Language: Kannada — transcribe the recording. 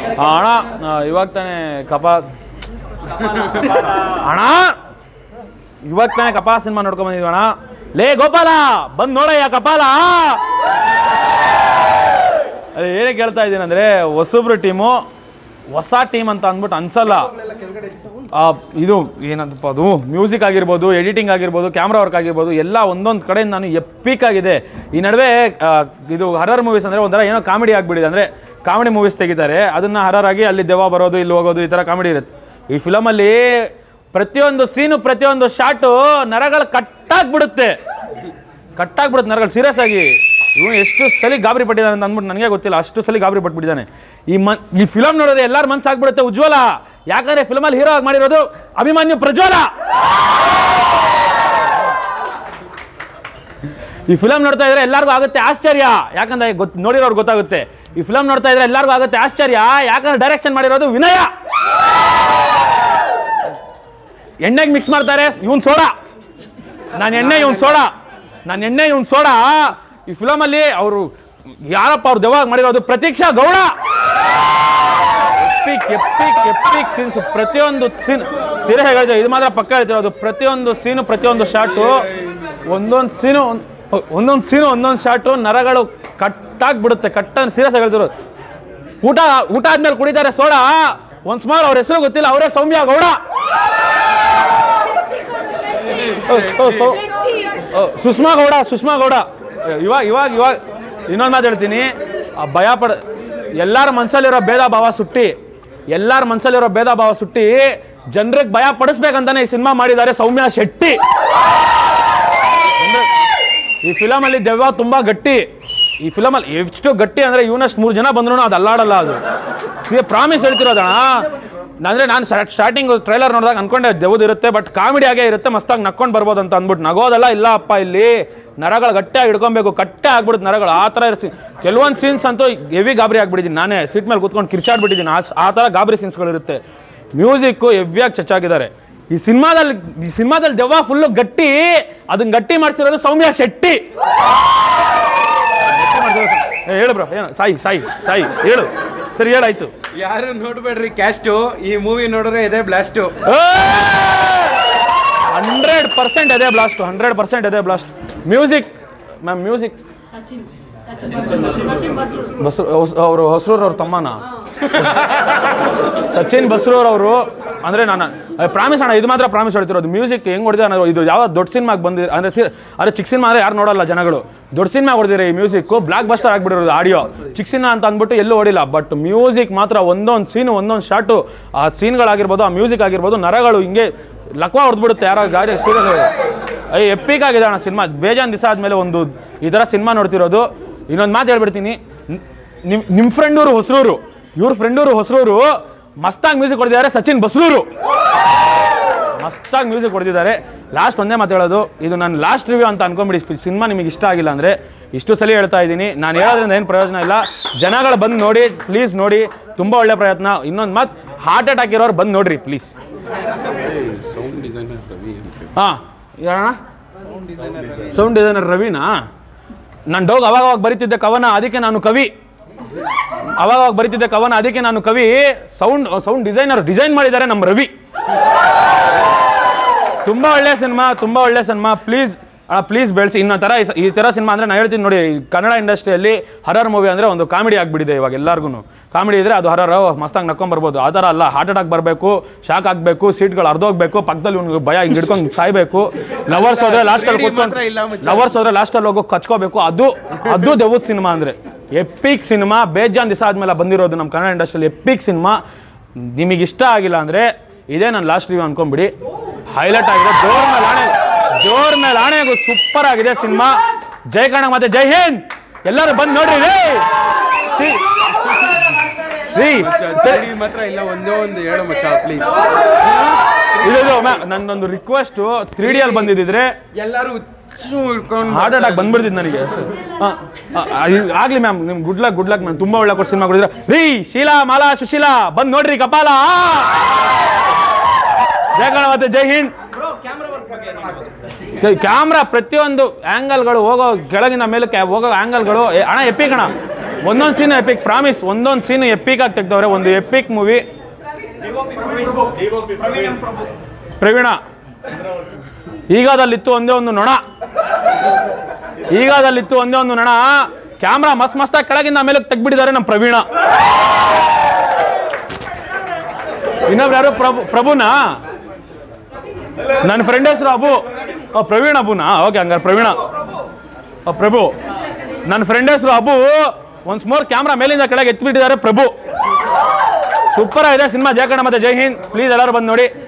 ಆ, ಅಣ್ಣ ಆ, ಇವಾಗ ತಾನೇ ಕಪ ಅಣ್ಣ ಇವಾಗ ತಾನೇ ಕಪಾಲ ಸಿನಿಮಾ ನೋಡ್ಕೊಂಡ್ ಬಂದಿದ್ವಿ ಅಣ್ಣ ಲೇ ಗೋಪಾಲ ಬಂದ್ ನೋಡಯ್ಯ ಕಪಾಲ ಅದೇ ಏನೇ ಕೇಳ್ತಾ ಇದ್ದೀನಿ ಅಂದ್ರೆ ಹೊಸಬ್ರು ಟೀಮು ಹೊಸ ಟೀಮ್ ಅಂತ ಅಂದ್ಬಿಟ್ಟು ಅನ್ಸಲ್ಲ ಆ, ಇದು ಏನಂತಪ್ಪ ಅದು ಮ್ಯೂಸಿಕ್ ಆಗಿರ್ಬೋದು ಎಡಿಟಿಂಗ್ ಆಗಿರ್ಬೋದು ಕ್ಯಾಮ್ರಾ ವರ್ಕ್ ಆಗಿರ್ಬೋದು ಎಲ್ಲ ಒಂದೊಂದು ಕಡೆಯಿಂದ ನಾನು ಎಪ್ಪಿಕ್ ಆಗಿದೆ ಈ ನಡುವೆ ಆ, ಇದು ಹರರ್ ಮೂವೀಸ್ ಅಂದರೆ ಒಂಥರ ಏನೋ ಕಾಮಿಡಿ ಆಗಿಬಿಟ್ಟಿದೆ ಅಂದರೆ ಕಾಮಿಡಿ ಮೂವೀಸ್ ತೆಗಿತಾರೆ ಅದನ್ನ ಹರರ್ ಆಗಿ ಅಲ್ಲಿ ದೆವ್ವ ಬರೋದು ಇಲ್ಲಿ ಹೋಗೋದು ಈ ಥರ ಕಾಮಿಡಿ ಇರುತ್ತೆ ಈ ಫಿಲಮಲ್ಲಿ ಪ್ರತಿಯೊಂದು ಸೀನು ಪ್ರತಿಯೊಂದು ಶಾಟು ನರಗಳು ಕಟ್ಟಾಗ್ಬಿಡುತ್ತೆ ಕಟ್ಟಾಗ್ಬಿಡುತ್ತೆ ನರಗಳು ಸೀರಿಯಸ್ ಆಗಿ ಇವನು ಎಷ್ಟು ಸಲ ಗಾಬರಿ ಪಟ್ಟಿದ್ದಾನೆ ಅಂತ ಅಂದ್ಬಿಟ್ಟು ನನಗೆ ಗೊತ್ತಿಲ್ಲ ಅಷ್ಟು ಸಲ ಗಾಬರಿ ಪಟ್ಬಿಟ್ಟಿದ್ದಾನೆ ಈ ಮನ್ ಈ ಫಿಲಮ್ ನೋಡಿದ್ರೆ ಎಲ್ಲರ ಮನ್ಸು ಆಗ್ಬಿಡುತ್ತೆ ಉಜ್ವಲ ಯಾಕಂದ್ರೆ ಫಿಲಮಲ್ಲಿ ಹೀರೋ ಆಗಿ ಮಾಡಿರೋದು ಅಭಿಮನ್ಯು ಪ್ರಜ್ವಲ ಈ ಫಿಲಮ್ ನೋಡ್ತಾ ಇದ್ರೆ ಎಲ್ಲರಿಗೂ ಆಗುತ್ತೆ ಆಶ್ಚರ್ಯ ಯಾಕಂದ್ರೆ ಗೊತ್ತು ನೋಡಿರೋರು ಗೊತ್ತಾಗುತ್ತೆ ಈ ಫಿಲಮ್ ನೋಡ್ತಾ ಇದ್ರೆ ಎಲ್ಲರಿಗೂ ಆಗುತ್ತೆ ಆಶ್ಚರ್ಯ ಯಾಕಂದ್ರೆ ಡೈರೆಕ್ಷನ್ ಮಾಡಿರೋದು ವಿನಯ ಎಣ್ಣೆಗೆ ಮಿಕ್ಸ್ ಮಾಡ್ತಾರೆ ಇವನ್ ಸೋಡಾ ನಾನು ಎಣ್ಣೆ ಇವನ್ ಸೋಡಾ ನಾನು ಎಣ್ಣೆ ಇವನ್ ಸೋಡಾ ಈ ಫಿಲಮಲ್ಲಿ ಅವರು ಯಾರಪ್ಪ ಅವ್ರು ದೆವ್ವಾಗ ಮಾಡಿರೋದು Pratiksha Gowda epic epic epic scenes ಪ್ರತಿಯೊಂದು ಸೀನ್ ಸೀರೆ ಹೇಳಿದ್ರೆ ಇದು ಮಾತ್ರ ಪಕ್ಕ ಹೇಳ್ತಿರೋದು ಪ್ರತಿಯೊಂದು ಸೀನು ಪ್ರತಿಯೊಂದು ಶಾಟು ಒಂದೊಂದು ಸೀನು ಒಂದೊಂದು ಸೀನು ಒಂದೊಂದು ಶಾಟು ನರಗಳು ಕಟ್ಟಾಗ್ಬಿಡುತ್ತೆ ಕಟ್ಟ ಸೀರಿಯಸ್ ಹೇಳ್ತಿರೋದು ಊಟ ಊಟ ಆದ್ಮೇಲೆ ಕುಡಿತಾರೆ ಸೋಡಾ ಒಂದ್ ಸ್ಮಾಲ್ ಅವ್ರ ಹೆಸರು ಗೊತ್ತಿಲ್ಲ ಅವರೇ ಸೌಮ್ಯ ಗೌಡ ಓ, ಓ, ಸೌ- ಓ, ಸುಷ್ಮಾ ಗೌಡ ಸುಷ್ಮಾ ಗೌಡ ಇವಾಗ ಇವಾಗ ಇವಾಗ ಇನ್ನೊಂದು ಮಾತು ಹೇಳ್ತೀನಿ ಆ ಭಯ ಪಡ ಎಲ್ಲರ ಮನ್ಸಲ್ಲಿರೋ ಭೇದ ಭಾವ ಸುಟ್ಟಿ ಎಲ್ಲರ ಮನ್ಸಲ್ಲಿರೋ ಭೇದ ಭಾವ ಸುಟ್ಟಿ ಜನರಿಗೆ ಭಯ ಪಡಿಸ್ಬೇಕಂತಾನೆ ಈ ಸಿನಿಮಾ ಮಾಡಿದ್ದಾರೆ ಸೌಮ್ಯ ಶೆಟ್ಟಿ ಅಂದ್ರೆ ಈ ಫಿಲಮಲ್ಲಿ ದೆವ್ವ ತುಂಬಾ ಗಟ್ಟಿ ಈ ಫಿಲಮಲ್ಲಿ ಎಷ್ಟು ಗಟ್ಟಿ ಅಂದ್ರೆ ಇವನಷ್ಟು ಮೂರು ಜನ ಬಂದ್ರು ಅದು ಅಲ್ಲಾಡಲ್ಲ ಅದು ಪ್ರಾಮಿಸ್ ಹೇಳ್ತಿರೋದಣ್ಣ ಅಂದ್ರೆ ನಾನು ಸ್ಟಾರ್ಟಿಂಗ್ ಟ್ರೈಲರ್ ನೋಡಿದಾಗ ಅನ್ಕೊಂಡೆ ದೆವ್ವದು ಇರುತ್ತೆ ಬಟ್ ಕಾಮಿಡಿ ಆಗೇ ಇರುತ್ತೆ ಮಸ್ತಾಗಿ ನಕ್ಕೊಂಡು ಬರ್ಬೋದು ಅಂತ ಅಂದ್ಬಿಟ್ಟು ನಗೋದಲ್ಲ ಇಲ್ಲ ಅಪ್ಪ ಇಲ್ಲಿ ನರಗಳು ಗಟ್ಟಿಯಾಗಿ ಹಿಡ್ಕೊಬೇಕು ಕಟ್ಟೆ ಆಗ್ಬಿಡುತ್ತೆ ನರಗಳು ಆ ಥರ ಇರ್ಸಿ ಕೆಲವೊಂದು ಸೀನ್ಸ್ ಅಂತೂ ಹೆವಿ ಗಾಬರಿ ಆಗ್ಬಿಟ್ಟಿದ್ದೀನಿ ನಾನೇ ಸೀಟ್ ಮೇಲೆ ಕೂತ್ಕೊಂಡು ಕಿರ್ಚಾಡ್ಬಿಟ್ಟಿದ್ದೀನಿ ಆ ಆ ಥರ ಗಾಬರಿ ಸೀನ್ಸ್ಗಳಿರುತ್ತೆ ಮ್ಯೂಸಿಕ್ಕು ಹೆವಿಯಾಗಿ ಚಚ್ಚಾಗಿದ್ದಾರೆ ಈ ಸಿನಿಮಾದಲ್ಲಿ ಈ ಸಿನಿಮಾದಲ್ಲಿ ದೆವ್ವ ಫುಲ್ಲು ಗಟ್ಟಿ ಅದನ್ನ ಗಟ್ಟಿ ಮಾಡ್ಸಿರೋದು ಸೌಮ್ಯ ಶೆಟ್ಟಿ ಏ, ಹೇಳು ಬ್ರೋ ಏನು ಸಾಯಿ ಸಾಯಿ ಸಾಯಿ ಹೇಳು ಸರಿ ಹೇಳಾಯ್ತು ಯಾರು ನೋಡ್ಬೇಡ್ರಿ ಕ್ಯಾಸ್ಟು ಈ ಮೂವಿ ನೋಡಿದ್ರೆ ಇದೇ ಬ್ಲಾಸ್ಟು ಹಂಡ್ರೆಡ್ ಪರ್ಸೆಂಟ್ ಅದೇ ಬ್ಲಾಸ್ಟ್ ಹಂಡ್ರೆಡ್ ಪರ್ಸೆಂಟ್ ಅದೇ blast music ma'am music Sachin Sachin Sachin Basrur Basrur ಅವರು ಹೊಸರೂರು ಅವ್ರ ತಮ್ಮನ ಸಚಿನ್ ಬಸ್ರೂರ್ ಅವರು ಅಂದ್ರೆ ನಾನು ಪ್ರಾಮಿಸ್ ಅಣ್ಣ ಇದು ಮಾತ್ರ ಪ್ರಾಮಿಸ್ ಹೇಳ್ತಿರೋದು ಮ್ಯೂಸಿಕ್ ಹೆಂಗ್ ಹೊಡೆದ ಇದು ಯಾವ ದೊಡ್ಡ ಸಿನಿಮಾಗೆ ಬಂದಿದೆ ಅಂದ್ರೆ ಸಿ ಅಂದ್ರೆ ಚಿಕ್ಕ ಸಿನಿಮಾ ಅಂದ್ರೆ ಯಾರು ನೋಡಲ್ಲ ಜನಗಳು ದೊಡ್ಡ ಸಿನಿಮಾ ಹೊಡೆದಿರೋ ಈ ಮ್ಯೂಸಿಕ್ ಬ್ಲಾಕ್ ಬಸ್ಟರ್ ಆಗ್ಬಿಟ್ಟಿರೋದು ಆಡಿಯೋ ಚಿಕ್ಕ ಸಿನಿಮಾ ಅಂತ ಅಂದ್ಬಿಟ್ಟು ಎಲ್ಲೂ ಹೊಡಿಲ್ಲ ಬಟ್ ಮ್ಯೂಸಿಕ್ ಮಾತ್ರ ಒಂದೊಂದು ಸೀನು ಒಂದೊಂದು ಶಾಟು ಆ ಸೀನ್ಗಳಾಗಿರ್ಬೋದು ಆ ಮ್ಯೂಸಿಕ್ ಆಗಿರ್ಬೋದು ನರಗಳು ಹಿಂಗೆ ಲಕ್ವ ಹೊಡೆದ್ಬಿಡುತ್ತೆ ಯಾರೋ ಗಾಡಿ ಸೀರಿಯಸ್ ಅಯ್ಯ ಎಪ್ಪಿಕ್ ಆಗಿದೆ ಅಣ್ಣ ಸಿನಿಮಾ ಬೇಜಾನ್ ದಿವಸ ಆದಮೇಲೆ ಒಂದು ಈ ಥರ ಸಿನಿಮಾ ನೋಡ್ತಿರೋದು ಇನ್ನೊಂದು ಮಾತು ಹೇಳ್ಬಿಡ್ತೀನಿ ನಿಮ್ ನಿಮ್ಮ ಫ್ರೆಂಡೂರು ಹೊಸರೂರು ಇವ್ರ ಫ್ರೆಂಡೂರು ಹೊಸರೂರು ಮಸ್ತಾಗಿ ಮ್ಯೂಸಿಕ್ ಹೊಡೆದಿದ್ದಾರೆ ಸಚಿನ್ ಬಸ್ರೂರು ಮಸ್ತಾಗಿ ಮ್ಯೂಸಿಕ್ ಹೊಡೆದಿದ್ದಾರೆ ಲಾಸ್ಟ್ ಒಂದೇ ಮಾತು ಹೇಳೋದು ಇದು ನಾನು ಲಾಸ್ಟ್ ರಿವ್ಯೂ ಅಂತ ಅನ್ಕೊಂಬಿಡಿ ಸಿನಿಮಾ ನಿಮಗೆ ಇಷ್ಟ ಆಗಿಲ್ಲ ಅಂದರೆ ಇಷ್ಟು ಸಲ ಹೇಳ್ತಾ ಇದ್ದೀನಿ ನಾನು ಹೇಳೋದ್ರಿಂದ ಏನು ಪ್ರಯೋಜನ ಇಲ್ಲ ಜನಗಳು ಬಂದು ನೋಡಿ ಪ್ಲೀಸ್ ನೋಡಿ ತುಂಬ ಒಳ್ಳೆ ಪ್ರಯತ್ನ ಇನ್ನೊಂದು ಮಾತು ಹಾರ್ಟ್ ಅಟ್ಯಾಕ್ ಇರೋರು ಬಂದು ನೋಡ್ರಿ ಪ್ಲೀಸ್ ಹಾಂ ಯಾರಣ್ಣ ಸೌಂಡ್ ಡಿಸೈನರ್ ರವಿನಾ ನಾನು ಡೋಗ್ ಅವಾಗ ಅವಾಗ ಬರಿತಿದ್ದೆ ಕವನ ಅದಕ್ಕೆ ನಾನು ಕವಿ ಅವಾಗ ಅವಾಗ ಬರಿತಿದ್ದೆ ಕವನ ಅದಕ್ಕೆ ನಾನು ಕವಿ ಸೌಂಡ್ ಸೌಂಡ್ ಡಿಸೈನರ್ ಡಿಸೈನ್ ಮಾಡಿದ್ದಾರೆ ನಮ್ಮ ರವಿ ತುಂಬಾ ಒಳ್ಳೆ ಸಿನಿಮಾ ತುಂಬಾ ಒಳ್ಳೆ ಸಿನಿಮಾ ಪ್ಲೀಸ್ ಪ್ಲೀಸ್ ಬೆಳೆಸಿ ಇನ್ನೊ ಥರ ಈ- ಈ ಥರ ಸಿನಿಮಾ ಅಂದರೆ ನಾನು ಹೇಳ್ತೀನಿ ನೋಡಿ ಈ ಕನ್ನಡ ಇಂಡಸ್ಟ್ರಿಯಲ್ಲಿ ಹರರ್ ಮೂವಿ ಅಂದರೆ ಒಂದು ಕಾಮಿಡಿ ಆಗಿಬಿಟ್ಟಿದೆ ಇವಾಗ ಎಲ್ಲರಿಗೂ ಕಾಮಿಡಿ ಇದ್ರೆ ಅದು ಹರರ್ ಮಸ್ತಾಗಿ ನಕ್ಕೊಂಡ್ ಬರ್ಬೋದು ಆ ಥರ ಅಲ್ಲ ಹಾರ್ಟ್ ಅಟ್ಯಾಕ್ ಬರಬೇಕು ಶಾಕ್ ಆಗಬೇಕು ಸೀಟ್ಗಳು ಅರ್ಧೋಗ್ಬೇಕು ಪಕ್ಕದಲ್ಲಿ ಇವ್ನಿಗೆ ಭಯ ಹಿಂಗೆ ಹಿಡ್ಕೊಂಡು ಸಾಯ್ಬೇಕು ಲವರ್ಸ್ ಹೋದ್ರೆ ಲಾಸ್ಟಲ್ಲಿ ಕೂತ್ಕೊಂಡು ಲವರ್ಸ್ ಹೋದ್ರೆ ಲಾಸ್ಟಲ್ಲಿ ಹೋಗೋ ಕಚ್ಕೋಬೇಕು ಅದು ಅದು ದೆವ್ವದ ಸಿನಿಮಾ ಅಂದರೆ ಎಪ್ಪಿಕ್ ಸಿನಿಮಾ ಬೇಜಾನ್ ದಿವಸ ಆದ್ಮೇಲೆ ಬಂದಿರೋದು ನಮ್ಮ ಕನ್ನಡ ಇಂಡಸ್ಟ್ರಿಯಲ್ಲಿ ಎಪ್ಪಿಕ್ ಸಿನಿಮಾ ನಿಮಗೆ ಇಷ್ಟ ಆಗಿಲ್ಲ ಅಂದರೆ ಇದೇ ನಾನು ಲಾಸ್ಟ್ ರಿವ್ಯೂ ಅನ್ಕೊಂಬಿಡಿ ಹೈಲೈಟ್ ಆಗಿದೆ ಜೋರ್ ಮೇಲೆ ಆಣೆ ಜೋರ್ ಮೇಲೆ ಆಣೆಗೂ ಸೂಪರ್ ಆಗಿದೆ ಸಿನಿಮಾ ಜೈ ಕನ್ನಡ ಮತ್ತೆ ಜೈ ಹಿಂದ್ ಎಲ್ಲರೂ ಬಂದು ನೋಡ್ರಿ ರೇ ಸಿ ರೀ ತ್ರೀಡಿ ಮಾತ್ರ ಇಲ್ಲ ಒಂದೇ ಒಂದು ಹೇಳು ಮಚ್ಚ ಪ್ಲೀಸ್ ಇದು ಇದು ಮ್ಯಾ- ನಂದೊಂದು ರಿಕ್ವೆಸ್ಟು ತ್ರೀ ಡಿ ಅಲ್ಲಿ ಬಂದಿದ್ದಿದ್ರೆ ಎಲ್ಲರೂ ಹುಚ್ಚು ಹಿಡ್ಕೊಂಡು ಹಾರ್ಟ್ ಅಟ್ಯಾಕ್ ಬಂದ್ಬಿಡ್ತಿದ್ ನನಗೆ ಆ, ಆ, ಆ, ಇದ್- ಆಗ್ಲಿ ಮ್ಯಾಮ್ ನಿಮ್ good luck good luck ma'am ತುಂಬಾ ಒಳ್ಳೆ ಕೊಟ್ಟು ಸಿನಿಮಾ ಕೊಡಿದ್ರೆ ರೀ ಶೀಲಾ ಮಾಲಾ ಸುಶೀಲಾ ಬಂದ್ ನೋಡ್ರಿ ಕಪಾಲ ಜೈ ಕನ್ನಡ ಮತ್ತೆ ಜೈ ಹಿಂದ್ ಕ್ಯಾಮ್ರಾ ಪ್ರತಿಯೊಂದು ಆಂಗಲ್ಗಳು ಹೋಗೋ ಕೆಳಗಿನ ಮೇಲಕ್ಕೆ ಹೋಗೋ ಆಂಗಲ್ಗಳು ಅಣ್ಣ ಎಪ್ಪಿ ಕಣ ಒಂದೊಂದು ಸೀನ್ ಎಪಿಕ್ ಪ್ರಾಮಿಸ್ ಒಂದೊಂದು ಸೀನ್ ಎಪಿಕ್ ಆಗಿ ತೆಗ್ದವ್ರೆ ಒಂದು ಎಪಿಕ್ ಮೂವಿ ಪ್ರವೀಣ ಈಗದಲ್ಲಿತ್ತು ಒಂದೇ ಒಂದು ನೊಣ ಈಗದಲ್ಲಿತ್ತು ಒಂದೇ ಒಂದು ನೊಣ ಕ್ಯಾಮ್ರಾ ಮಸ್ತ್ ಮಸ್ತಾಗಿ ಕೆಳಗಿಂದ ಮೇಲೆ ತೆಗ್ಬಿಟ್ಟಿದ್ದಾರೆ ನಮ್ಮ ಪ್ರವೀಣ ಇನ್ನೊಬ್ರು ಯಾರು ಪ್ರಭು ಪ್ರಭುನಾ ನನ್ನ ಫ್ರೆಂಡ್ ಹೆಸರು ಅಬು ಓ ಪ್ರವೀಣ್ ಅಬುನಾ ಓಕೆ ಹಂಗಾರೆ ಪ್ರವೀಣ ಓ ಪ್ರಭು ನನ್ನ ಫ್ರೆಂಡ್ ಹೆಸರು ಅಬು ಒಂದು ಸ್ಮೋರ್ ಕ್ಯಾಮ್ರಾ ಮೇಲಿಂದ ಕೆಳಗೆ ಎತ್ಬಿಟ್ಟಿದ್ದಾರೆ ಪ್ರಭು ಸೂಪರ್ ಆಗಿದೆ ಸಿನಿಮಾ ಜಯ ಕನ್ನಡ ಮತ್ತೆ ಜೈ ಹಿಂದ್ ಪ್ಲೀಸ್ ಎಲ್ಲರೂ ಬಂದು ನೋಡಿ